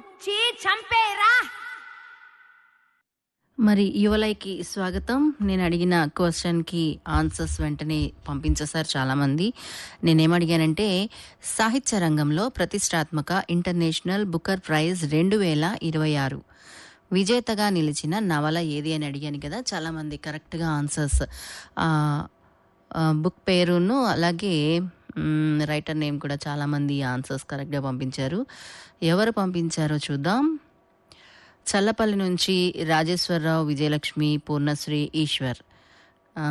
గుచ్చి చంపేరా మరి యువలైకి స్వాగతం నేను అడిగిన క్వశ్చన్కి ఆన్సర్స్ వెంటనే పంపించేశారు చాలామంది నేనేం అడిగానంటే సాహిత్య రంగంలో ప్రతిష్టాత్మక ఇంటర్నేషనల్ బుకర్ ప్రైజ్ రెండు వేల ఇరవై ఆరు విజేతగా నిలిచిన నవల ఏది అని అడిగాను కదా చాలామంది కరెక్ట్గా ఆన్సర్స్ బుక్ పేరును అలాగే మ్, రైటర్ నేమ్ కూడా చాలామంది ఆన్సర్స్ కరెక్ట్గా పంపించారు ఎవరు పంపించారో చూద్దాం చల్లపల్లి నుంచి రాజేశ్వరరావు విజయలక్ష్మి పూర్ణశ్రీ ఈశ్వర్ ఆ,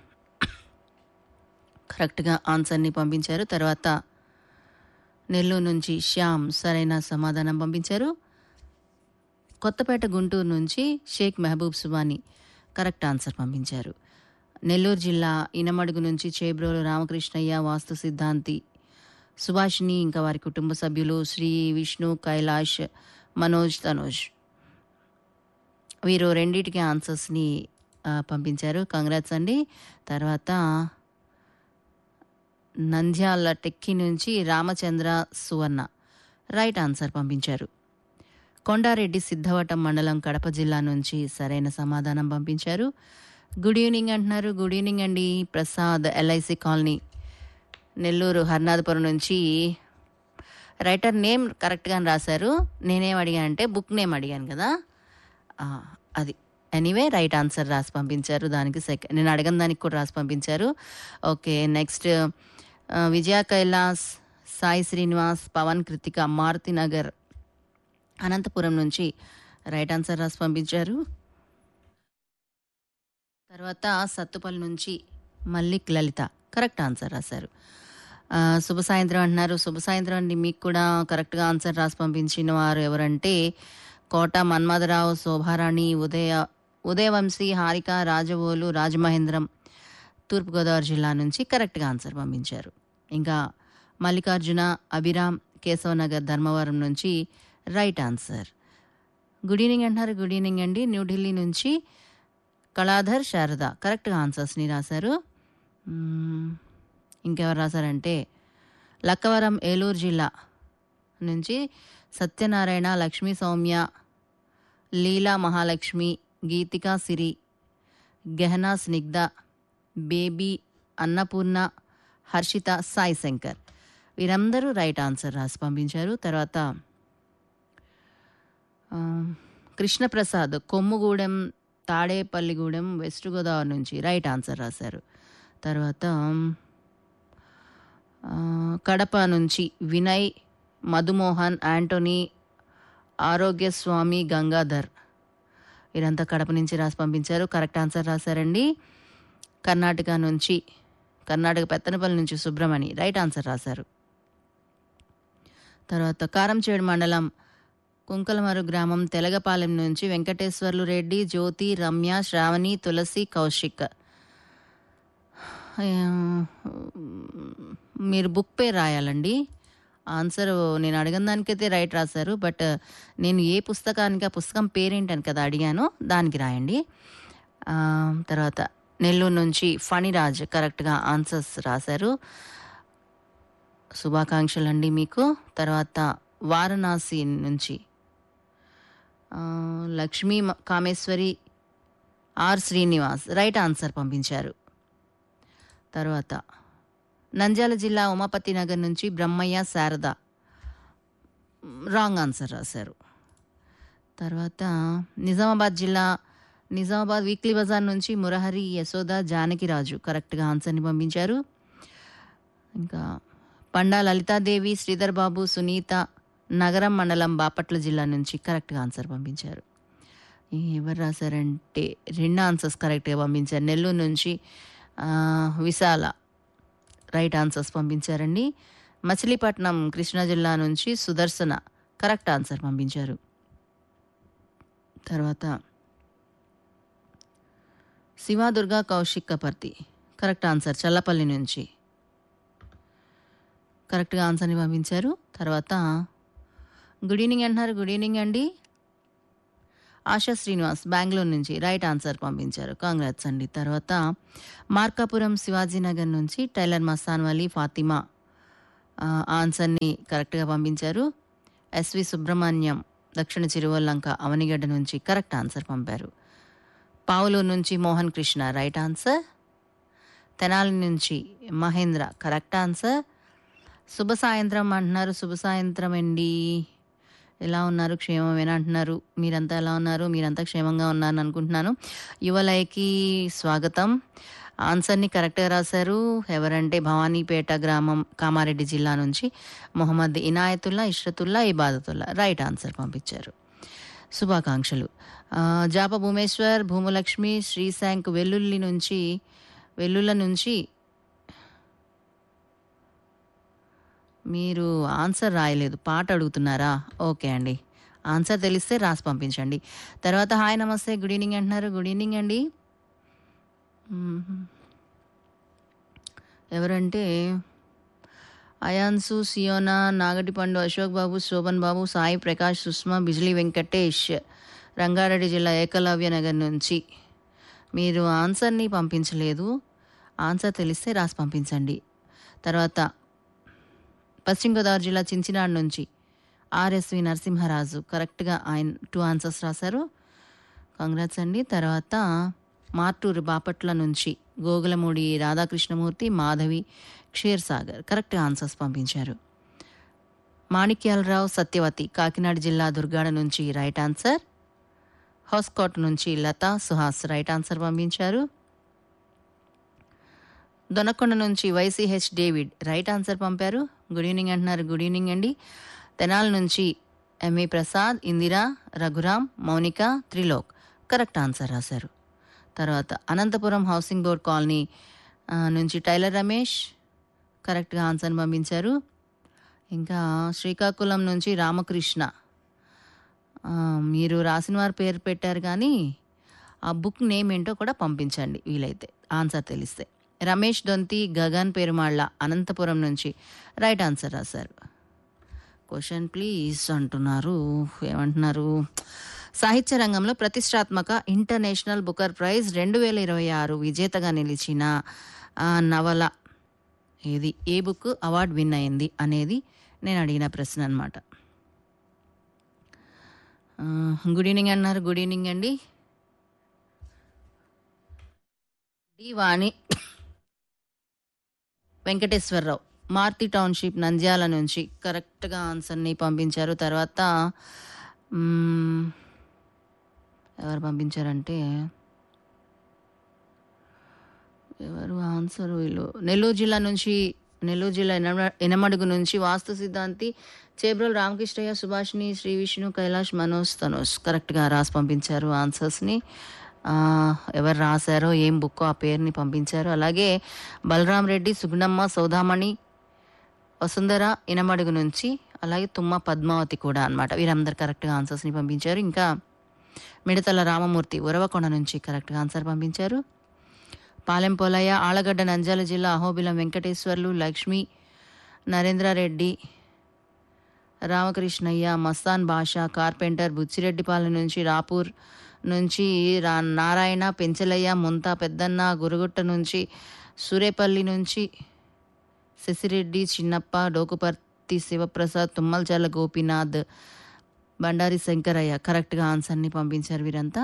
కరెక్ట్గా ఆన్సర్ని పంపించారు తర్వాత నెల్లూరు నుంచి శ్యామ్ సరైన సమాధానం పంపించారు కొత్తపేట గుంటూరు నుంచి షేక్ మహబూబ్ సుబాని కరెక్ట్ ఆన్సర్ పంపించారు నెల్లూరు జిల్లా ఇనమడుగు నుంచి చేబ్రోలు రామకృష్ణయ్య వాస్తు సిద్ధాంతి సుభాషిణి ఇంకా వారి కుటుంబ సభ్యులు శ్రీ విష్ణు కైలాష్ మనోజ్ తనోజ్ వీరు రెండింటికి ఆన్సర్స్ని ఆ, పంపించారు కంగ్రాట్స్ అండి తర్వాత నంద్యాల టెక్కి నుంచి రామచంద్ర సువర్ణ రైట్ ఆన్సర్ పంపించారు కొండారెడ్డి సిద్ధవటం మండలం కడప జిల్లా నుంచి సరైన సమాధానం పంపించారు గుడ్ ఈవినింగ్ అంటున్నారు గుడ్ ఈవినింగ్ అండి ప్రసాద్ ఎల్ఐసి కాలనీ నెల్లూరు హర్నాథపురం నుంచి రైటర్ నేమ్ కరెక్ట్గా రాశారు నేనేం అడిగానంటే బుక్ నేమ్ అడిగాను కదా ఆ, అది ఎనీవే రైట్ ఆన్సర్ రాసి పంపించారు దానికి సెకండ్ నేను అడగని దానికి కూడా రాసి పంపించారు ఓకే నెక్స్ట్ ఆ, విజయ కైలాస్ సాయి శ్రీనివాస్ పవన్ కృతిక మారుతి నగర్ అనంతపురం నుంచి రైట్ ఆన్సర్ రాసి పంపించారు తర్వాత సత్తుపల్లి నుంచి మల్లిక్ లలిత కరెక్ట్ ఆన్సర్ రాశారు ఆ, శుభ సాయంత్రం అంటున్నారు శుభ సాయంత్రం అండి మీకు కూడా కరెక్ట్గా ఆన్సర్ రాసి పంపించిన వారు ఎవరంటే కోట మన్మథరావు శోభారాణి ఉదయ ఉదయవంశీ హారిక రాజవోలు రాజమహేంద్రం తూర్పుగోదావరి జిల్లా నుంచి కరెక్ట్గా ఆన్సర్ పంపించారు ఇంకా మల్లికార్జున అభిరామ్ కేశవనగర్ ధర్మవరం నుంచి రైట్ ఆన్సర్ గుడ్ ఈవినింగ్ అంటున్నారు గుడ్ ఈవినింగ్ అండి న్యూఢిల్లీ నుంచి కళాధర్ శారద కరెక్ట్గా ఆన్సర్స్ని రాశారు మ్మ్. ఇంకెవరు రాశారంటే లక్కవరం ఏలూరు జిల్లా నుంచి సత్యనారాయణ లక్ష్మీ సౌమ్య లీలా మహాలక్ష్మి గీతికా సిరి గహనా స్నిగ్ధ బేబీ అన్నపూర్ణ హర్షిత సాయి శంకర్ వీరందరూ రైట్ ఆన్సర్ రాసి పంపించారు తర్వాత ఆ, కృష్ణప్రసాద్ కొమ్ముగూడెం తాడేపల్లిగూడెం వెస్ట్ గోదావరి నుంచి రైట్ ఆన్సర్ రాశారు తర్వాత ఆ, కడప నుంచి వినయ్ మధుమోహన్ యాంటోనీ ఆరోగ్యస్వామి గంగాధర్ వీరంతా కడప నుంచి రాసి పంపించారు కరెక్ట్ ఆన్సర్ రాశారండి కర్ణాటక నుంచి కర్ణాటక పెత్తనపల్లి నుంచి సుబ్రమణి రైట్ ఆన్సర్ రాశారు తర్వాత కారంచేడు మండలం కుంకలమరు గ్రామం తెలగపాలెం నుంచి వెంకటేశ్వర్లు రెడ్డి జ్యోతి రమ్య శ్రావణి తులసి కౌశిక్ ఆ, మీరు బుక్ పేరు రాయాలండి ఆన్సర్ నేను అడిగిన దానికైతే రైట్ రాశారు బట్ నేను ఏ పుస్తకానికి ఆ పుస్తకం పేరేంటని కదా అడిగాను దానికి రాయండి ఆ, తర్వాత నెల్లూరు నుంచి ఫణిరాజ్ కరెక్ట్గా ఆన్సర్స్ రాశారు శుభాకాంక్షలు అండి మీకు తర్వాత వారణాసి నుంచి ఆ, లక్ష్మీ మ- Kameswari R Srinivas right answer పంపించారు తర్వాత నంద్యాల జిల్లా ఉమాపతి నగర్ నుంచి బ్రహ్మయ్య శారద రాంగ్ ఆన్సర్ రాశారు తర్వాత నిజామాబాద్ జిల్లా నిజామాబాద్ వీక్లీ బజార్ నుంచి మురహరి యశోద జానకిరాజు కరెక్ట్గా ఆన్సర్ని పంపించారు ఇంకా పండా లలితాదేవి శ్రీధర్ బాబు సునీత నగరం మండలం బాపట్ల జిల్లా నుంచి కరెక్ట్గా ఆన్సర్ పంపించారు ఎవరు రాశారంటే రెండు ఆన్సర్స్ కరెక్ట్గా పంపించారు నెల్లూరు నుంచి ఆ, విశాల రైట్ ఆన్సర్స్ పంపించారండి మచిలీపట్నం కృష్ణా జిల్లా నుంచి సుదర్శన కరెక్ట్ ఆన్సర్ పంపించారు తర్వాత శివాదుర్గా కౌశిక్ కపర్తి కరెక్ట్ ఆన్సర్ చల్లపల్లి నుంచి కరెక్ట్గా ఆన్సర్ని పంపించారు తర్వాత గుడ్ ఈవినింగ్ అంటున్నారు గుడ్ ఈవినింగ్ అండి ఆశా శ్రీనివాస్ బెంగళూరు నుంచి రైట్ ఆన్సర్ పంపించారు కాంగ్రాట్స్ అండి తర్వాత మార్కాపురం శివాజీనగర్ నుంచి టైలర్ మస్తాన్ వలీ ఫాతిమా ఆ, ఆన్సర్ని కరెక్ట్గా పంపించారు ఎస్వి సుబ్రహ్మణ్యం దక్షిణ చిరువల్లంక అవనిగడ్డ నుంచి కరెక్ట్ ఆన్సర్ పంపారు పావులూరు నుంచి మోహన్ కృష్ణ రైట్ ఆన్సర్ తెనాలి నుంచి మహేంద్ర కరెక్ట్ ఆన్సర్ శుభ సాయంత్రం అంటున్నారు శుభ సాయంత్రం అండి ఎలా ఉన్నారు క్షేమమేనా అంటున్నారు మీరంతా ఎలా ఉన్నారు మీరంతా క్షేమంగా ఉన్నారని అనుకుంటున్నాను యువలయకి స్వాగతం ఆన్సర్ని కరెక్ట్గా రాశారు ఎవరంటే భవానీపేట గ్రామం కామారెడ్డి జిల్లా నుంచి మొహమ్మద్ ఇనాయతుల్లా ఇష్రతుల్లా ఇబాదతుల్లా రైట్ ఆన్సర్ పంపించారు శుభాకాంక్షలు ఆ, జాప భూమేశ్వర్ భూమలక్ష్మి శ్రీశాంక్ వెల్లుల్లి నుంచి వెల్లుల్ల నుంచి మీరు ఆన్సర్ రాయలేదు పాట అడుగుతున్నారా ఓకే అండి ఆన్సర్ తెలిస్తే రాసి పంపించండి తర్వాత హాయ్ నమస్తే గుడ్ ఈవినింగ్ అంటున్నారు గుడ్ ఈవినింగ్ అండి మ్మ్. ఎవరంటే అయాన్సు సియోనా నాగటిపండు అశోక్ బాబు శోభన్ బాబు సాయి ప్రకాష్ సుష్మా బిజ్లీ వెంకటేష్ రంగారెడ్డి జిల్లా ఏకలవ్య నగర్ నుంచి మీరు ఆన్సర్ని పంపించలేదు ఆన్సర్ తెలిస్తే రాసి పంపించండి తర్వాత పశ్చిమ గోదావరి జిల్లా చించినాడు నుంచి ఆర్ఎస్వి నరసింహరాజు కరెక్ట్గా ఆయన టూ ఆన్సర్స్ రాశారు కంగ్రాట్స్ అండి తర్వాత మార్టూరు బాపట్ల నుంచి గోగులమూడి రాధాకృష్ణమూర్తి మాధవి క్షీర్సాగర్ కరెక్ట్ ఆన్సర్స్ పంపించారు మాణిక్యాలరావు సత్యవతి కాకినాడ జిల్లా దుర్గాడ నుంచి రైట్ ఆన్సర్ హౌస్కోట్ నుంచి లతా సుహాస్ రైట్ ఆన్సర్ పంపించారు దొనకొండ నుంచి వైసీహెచ్ డేవిడ్ రైట్ ఆన్సర్ పంపారు గుడ్ ఈవినింగ్ అంటున్నారు గుడ్ ఈవినింగ్ అండి తెనాల నుంచి MA Prasad Indira Raghuram Mounika Trilok correct answer రాశారు తర్వాత అనంతపురం హౌసింగ్ బోర్డ్ కాలనీ ఆ, నుంచి టైలర్ రమేష్ కరెక్ట్గా ఆన్సర్ పంపించారు ఇంకా శ్రీకాకుళం నుంచి రామకృష్ణ ఆ, మీరు రాసిన వారి పేరు పెట్టారు కానీ ఆ బుక్ నేమ్ ఏంటో కూడా పంపించండి వీలైతే ఆన్సర్ తెలిస్తే రమేష్ దొంతి గగన్ పెరుమాళ్ళ అనంతపురం నుంచి రైట్ ఆన్సర్ రాశారు క్వశ్చన్ ప్లీజ్ అంటున్నారు ఏమంటున్నారు సాహిత్య రంగంలో ప్రతిష్టాత్మక ఇంటర్నేషనల్ బుకర్ ప్రైజ్ రెండు వేల ఇరవై ఆరు విజేతగా నిలిచిన ఆ, నవల ఏది ఏ బుక్ అవార్డు విన్ అయింది అనేది నేను అడిగిన ప్రశ్న అనమాట గుడ్ ఈవినింగ్ అన్నారు గుడ్ ఈవినింగ్ అండి డి వాణి వెంకటేశ్వరరావు మార్తి టౌన్షిప్ నంద్యాల నుంచి కరెక్ట్గా ఆన్సర్ని పంపించారు తర్వాత మ్మ్, ఎవరు పంపించారంటే ఎవరు ఆన్సర్ వీళ్ళు నెల్లూరు జిల్లా నుంచి నెల్లూరు జిల్లా ఎనమ- ఎనమడుగు నుంచి వాస్తు సిద్ధాంతి చేబ్రోల్ రామకృష్ణయ్య సుభాష్ని శ్రీ విష్ణు కైలాష్ మనోజ్ తనోజ్ కరెక్ట్గా రాసి పంపించారు ఆన్సర్స్ని ఆ, ఎవరు రాశారో ఏం బుక్కో ఆ పేరుని పంపించారు అలాగే బలరాం రెడ్డి సుగుణమ్మ సౌదామణి వసుంధర ఇనమడుగు నుంచి అలాగే తుమ్మ పద్మావతి కూడా అన్నమాట వీరందరు కరెక్ట్గా ఆన్సర్స్ని పంపించారు ఇంకా మిడతల రామమూర్తి ఉరవకొండ నుంచి కరెక్ట్గా ఆన్సర్ పంపించారు పాలెం పోలయ్య ఆలగడ్డ నంద్యాల జిల్లా అహోబిలం వెంకటేశ్వర్లు లక్ష్మి నరేంద్రారెడ్డి రామకృష్ణయ్య మస్తాన్ భాష కార్పెంటర్ బుచ్చిరెడ్డిపాలెం నుంచి రాపూర్ నుంచి రా నారాయణ పెంచలయ్య ముంతా పెద్దన్న గురుగుట్ట నుంచి సూరేపల్లి నుంచి శశిరెడ్డి చిన్నప్ప డోకుపర్తి శివప్రసాద్ తుమ్మలచర్ల గోపీనాథ్ బండారి శంకరయ్య కరెక్ట్గా ఆన్సర్ని పంపించారు వీరంతా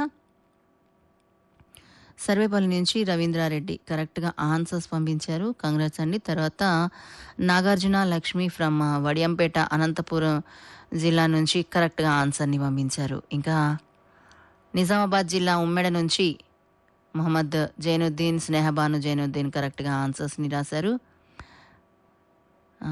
సర్వేపల్లి నుంచి రవీంద్రారెడ్డి కరెక్ట్గా ఆన్సర్స్ పంపించారు కంగ్రాట్స్ అండి తర్వాత నాగార్జున లక్ష్మి ఫ్రమ్ వడియంపేట అనంతపురం జిల్లా నుంచి కరెక్ట్గా ఆన్సర్ని పంపించారు ఇంకా నిజామాబాద్ జిల్లా ఉమ్మెడ నుంచి మొహమ్మద్ జైనుద్దీన్ స్నేహబాను జైనుద్దీన్ కరెక్ట్గా ఆన్సర్స్ని రాశారు ఆ,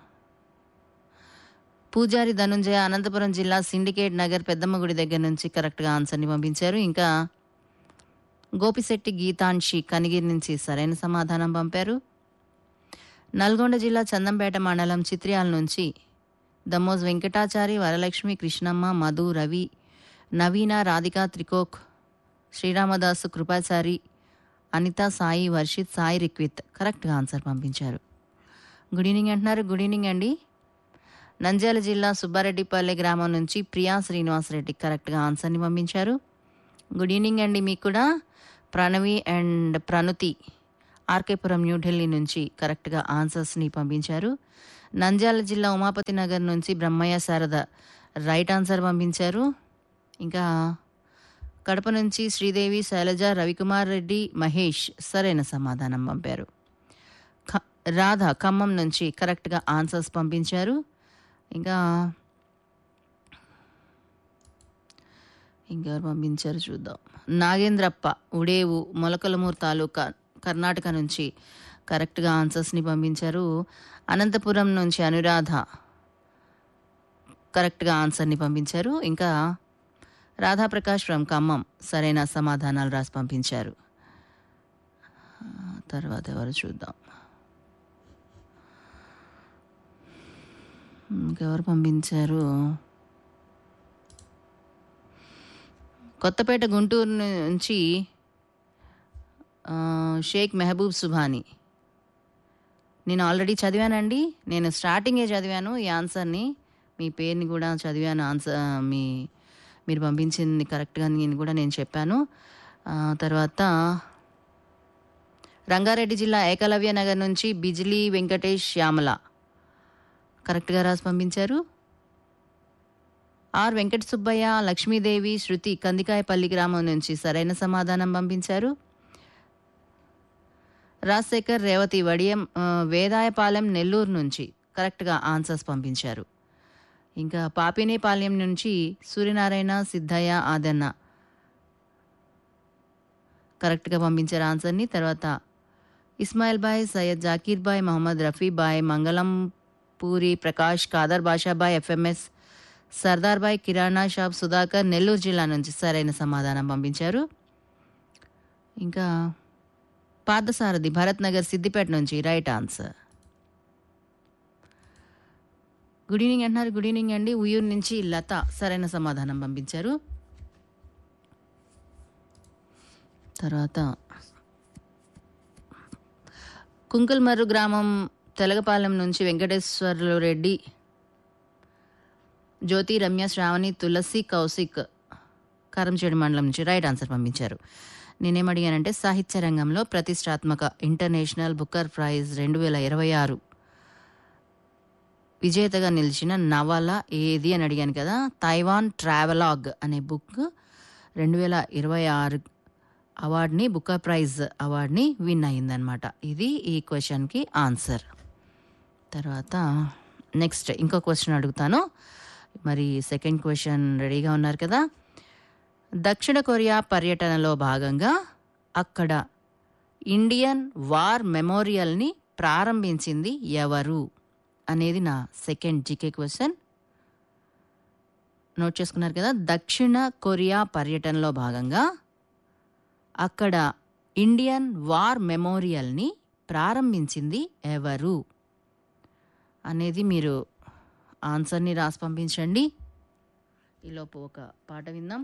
పూజారి ధనుంజయ అనంతపురం జిల్లా సిండికేట్ నగర్ పెద్దమ్మ గుడి దగ్గర నుంచి కరెక్ట్గా ఆన్సర్ని పంపించారు ఇంకా గోపిశెట్టి గీతాంశి కనిగిరి నుంచి సరైన సమాధానం పంపారు నల్గొండ జిల్లా చందంపేట మండలం చిత్రియాల నుంచి దమ్మోజ్ వెంకటాచారి వరలక్ష్మి కృష్ణమ్మ మధు రవి నవీన రాధిక త్రికోక్ శ్రీరామదాసు కృపాచారి అనిత సాయి వర్షిత్ సాయి రిక్విత్ కరెక్ట్గా ఆన్సర్ పంపించారు గుడ్ ఈవినింగ్ అంటున్నారు గుడ్ ఈవినింగ్ అండి నంద్యాల జిల్లా సుబ్బారెడ్డిపల్లె గ్రామం నుంచి ప్రియా శ్రీనివాసరెడ్డి కరెక్ట్గా ఆన్సర్ని పంపించారు గుడ్ ఈవినింగ్ అండి మీకు కూడా ప్రణవి అండ్ ప్రణుతి ఆర్కేపురం న్యూఢిల్లీ నుంచి కరెక్ట్గా ఆన్సర్స్ని పంపించారు నంద్యాల జిల్లా ఉమాపతి నగర్ నుంచి బ్రహ్మయ్య శారద రైట్ ఆన్సర్ పంపించారు ఇంకా కడప నుంచి శ్రీదేవి శైలజ రవికుమార్ రెడ్డి మహేష్ సరైన సమాధానం పంపారు ఖ- రాధ ఖమ్మం నుంచి కరెక్ట్గా ఆన్సర్స్ పంపించారు ఇంకా ఇంకెవరు పంపించారు చూద్దాం నాగేంద్రప్ప ఉడేవు మొలకలమూరు తాలూకా కర్ణాటక నుంచి కరెక్ట్గా ఆన్సర్స్ని పంపించారు అనంతపురం నుంచి అనురాధ కరెక్ట్గా ఆన్సర్ని పంపించారు ఇంకా రాధాప్రకాష్ ఫ్రమ్ ఖమ్మం సరైన సమాధానాలు రాసి పంపించారు ఆ, తర్వాత ఎవరు చూద్దాం ఇంకెవరు పంపించారు కొత్తపేట గుంటూరు నుంచి ఆ, షేక్ మెహబూబ్ సుభాని నేను ఆల్రెడీ చదివానండి నేను స్టార్టింగే చదివాను ఈ ఆన్సర్ని మీ పేరుని కూడా చదివాను ఆన్సర్ మీ మీరు పంపించింది కరెక్ట్గా నేను కూడా నేను చెప్పాను ఆ, తర్వాత రంగారెడ్డి జిల్లా ఏకలవ్య నగర్ నుంచి బిజిలీ వెంకటేష్ శ్యామల కరెక్ట్గా రాసి పంపించారు ఆర్ వెంకట సుబ్బయ్య లక్ష్మీదేవి శృతి కందికాయపల్లి గ్రామం నుంచి సరైన సమాధానం పంపించారు రాజశేఖర్ రేవతి వడియం ఆ, వేదాయపాలెం నెల్లూరు నుంచి కరెక్ట్గా ఆన్సర్స్ పంపించారు ఇంకా పాపినేపాలెం నుంచి సూర్యనారాయణ సిద్ధయ్య ఆదన్న కరెక్ట్గా పంపించారు ఆన్సర్ని తర్వాత ఇస్మాయిల్ బాయ్ సయ్యద్ జాకీర్ బాయ్ మహమ్మద్ రఫీ బాయ్ మంగళం పూరి ప్రకాష్ కాదర్ బాషాబాయ్ ఎఫ్ఎంఎస్ సర్దార్ బాయ్ కిరాణా షాప్ సుధాకర్ నెల్లూరు జిల్లా నుంచి సరైన సమాధానం పంపించారు ఇంకా పార్థసారథి భరత్ నగర్ సిద్దిపేట నుంచి రైట్ ఆన్సర్ గుడ్ ఈవినింగ్ అంటున్నారు గుడ్ ఈవినింగ్ అండి ఉయ్యూరు నుంచి లత సరైన సమాధానం పంపించారు తర్వాత కుంకుల్మర్రు గ్రామం తెలగపాలెం నుంచి వెంకటేశ్వర్లు రెడ్డి జ్యోతి రమ్య శ్రావణి తులసి కౌశిక్ కారంచేడు మండలం నుంచి రైట్ ఆన్సర్ పంపించారు నేనేం అడిగానంటే సాహిత్య రంగంలో ప్రతిష్టాత్మక ఇంటర్నేషనల్ బుక్కర్ ప్రైజ్ రెండు వేల ఇరవై ఆరు విజేతగా నిలిచిన నవల ఏది అని అడిగాను కదా తైవాన్ ట్రావెలాగ్ అనే బుక్ రెండు వేల ఇరవై ఆరు అవార్డ్ని బుక్కర్ ప్రైజ్ అవార్డ్ని విన్ అయిందనమాట ఇది ఈ క్వశ్చన్కి ఆన్సర్ తర్వాత నెక్స్ట్ ఇంకో క్వశ్చన్ అడుగుతాను మరి సెకండ్ క్వశ్చన్ రెడీగా ఉన్నారు కదా దక్షిణ కొరియా పర్యటనలో భాగంగా అక్కడ ఇండియన్ వార్ మెమోరియల్ని ప్రారంభించింది ఎవరు అనేది నా సెకండ్ జీకే క్వశ్చన్ నోట్ చేసుకున్నారు కదా దక్షిణ కొరియా పర్యటనలో భాగంగా అక్కడ ఇండియన్ వార్ మెమోరియల్ని ప్రారంభించింది ఎవరు అనేది మీరు ఆన్సర్ని రాసి పంపించండి ఈలోపు ఒక పాట విందాం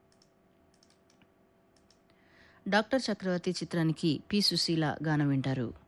డాక్టర్ చక్రవర్తి చిత్రానికి పి సుశీల గానం వింటారు